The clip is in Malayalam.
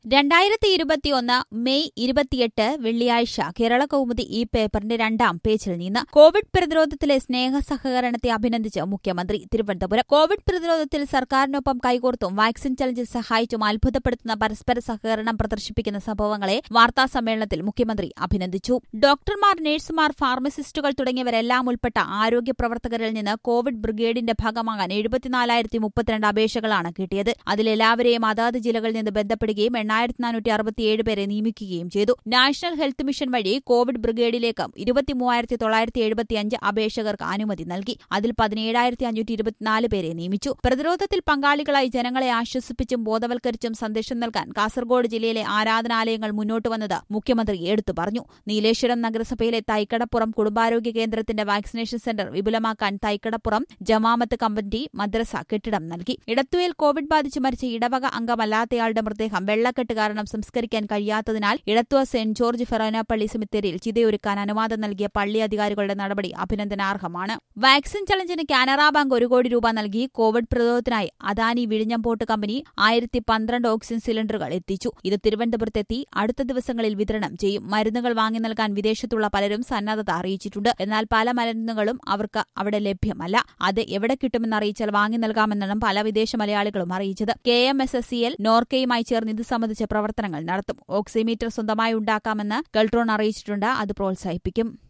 രണ്ടായിരത്തി ഇരുപത്തിയൊന്ന് മെയ് ഇരുപത്തിയെട്ട് വെള്ളിയാഴ്ച കേരള കൗമുദി ഈ പേപ്പറിന്റെ രണ്ടാം പേജിൽ നിന്ന് കോവിഡ് പ്രതിരോധത്തിലെ സ്നേഹ സഹകരണത്തെ അഭിനന്ദിച്ച് മുഖ്യമന്ത്രി തിരുവനന്തപുരം കോവിഡ് പ്രതിരോധത്തിൽ സർക്കാരിനൊപ്പം കൈകോർത്തും വാക്സിൻ ചലഞ്ചിൽ സഹായിച്ചും അത്ഭുതപ്പെടുത്തുന്ന പരസ്പര സഹകരണം പ്രദർശിപ്പിക്കുന്ന സംഭവങ്ങളെ വാർത്താ സമ്മേളനത്തിൽ മുഖ്യമന്ത്രി അഭിനന്ദിച്ചു ഡോക്ടർമാർ നഴ്സുമാർ ഫാർമസിസ്റ്റുകൾ തുടങ്ങിയവരെല്ലാം ഉൾപ്പെട്ട ആരോഗ്യ പ്രവർത്തകരിൽ നിന്ന് കോവിഡ് ബ്രിഗേഡിന്റെ ഭാഗമാകാൻ എഴുപത്തിനാലായിരത്തി മുപ്പത്തിരണ്ട് അപേക്ഷകളാണ് കിട്ടിയത് അതിലെല്ലാവരെയും അതാത് ജില്ലകളിൽ നിന്ന് ബന്ധപ്പെടുകയും എണ്ണായിരത്തി നാനൂറ്റി അറുപത്തിയേഴ് പേരെ നിയമിക്കുകയും ചെയ്തു നാഷണൽ ഹെൽത്ത് മിഷൻ വഴി കോവിഡ് ബ്രിഗേഡിലേക്ക് ഇരുപത്തിമൂവായിരത്തി തൊള്ളായിരത്തി എഴുപത്തിയഞ്ച് അപേക്ഷകർക്ക് അനുമതി നൽകി അതിൽ പതിനേഴായിരത്തി അഞ്ഞൂറ്റി ഇരുപത്തിനാല് പേരെ നിയമിച്ചു പ്രതിരോധത്തിൽ പങ്കാളികളായി ജനങ്ങളെ ആശ്വസിപ്പിച്ചും ബോധവൽക്കരിച്ചും സന്ദേശം നൽകാൻ കാസർഗോഡ് ജില്ലയിലെ ആരാധനാലയങ്ങൾ മുന്നോട്ട് വന്നത് മുഖ്യമന്ത്രി എടുത്തു പറഞ്ഞു നീലേശ്വരം നഗരസഭയിലെ തൈക്കടപ്പുറം കുടുംബാരോഗ്യ കേന്ദ്രത്തിന്റെ വാക്സിനേഷൻ സെന്റർ വിപുലമാക്കാൻ തൈക്കടപ്പുറം ജമാമത്ത് കമ്മിറ്റി മദ്രസ കെട്ടിടം നൽകി ഇടത്തുവേൽ കോവിഡ് ബാധിച്ച് മരിച്ച ഇടവക അംഗമല്ലാത്തയാളുടെ മൃതദേഹം വെള്ളക്കെട്ട് കാരണം സംസ്കരിക്കാൻ കഴിയാത്തതിനാൽ ഇടത്തുവ സെന്റ് ജോർജ് ഫെറോനാപ്പള്ളി സെമിത്തേരിയിൽ ചിതയൊരുക്കാൻ അനുവാദം നൽകിയ പള്ളി അധികാരികളുടെ നടപടി അഭിനന്ദനാർഹമാണ് വാക്സിൻ ചലഞ്ചിന് കാനറ ബാങ്ക് ഒരു കോടി രൂപ നൽകി കോവിഡ് പ്രതിരോധത്തിനായി അദാനി വിഴിഞ്ഞം പോർട്ട് കമ്പനി ആയിരത്തി പന്ത്രണ്ട് ഓക്സിജൻ സിലിണ്ടറുകൾ എത്തിച്ചു ഇത് തിരുവനന്തപുരത്തെത്തി അടുത്ത ദിവസങ്ങളിൽ വിതരണം ചെയ്യും മരുന്നുകൾ വാങ്ങി നൽകാൻ വിദേശത്തുള്ള പലരും സന്നദ്ധത അറിയിച്ചിട്ടുണ്ട് എന്നാൽ പല മരുന്നുകളും അവർക്ക് അവിടെ ലഭ്യമല്ല അത് എവിടെ കിട്ടുമെന്ന് അറിയിച്ചാൽ വാങ്ങി നൽകാമെന്നാണ് പല വിദേശ മലയാളികളും അറിയിച്ചത് K M S S C L നോർക്കയുമായി ചേർന്ന് ഇത് സംബന്ധിച്ച പ്രവർത്തനങ്ങൾ നടത്തും ഓക്സിമീറ്റർ സ്വന്തമായി ഉണ്ടാക്കാമെന്ന് കെൽട്രോൺ അറിയിച്ചിട്ടുണ്ട് അത് പ്രോത്സാഹിപ്പിക്കും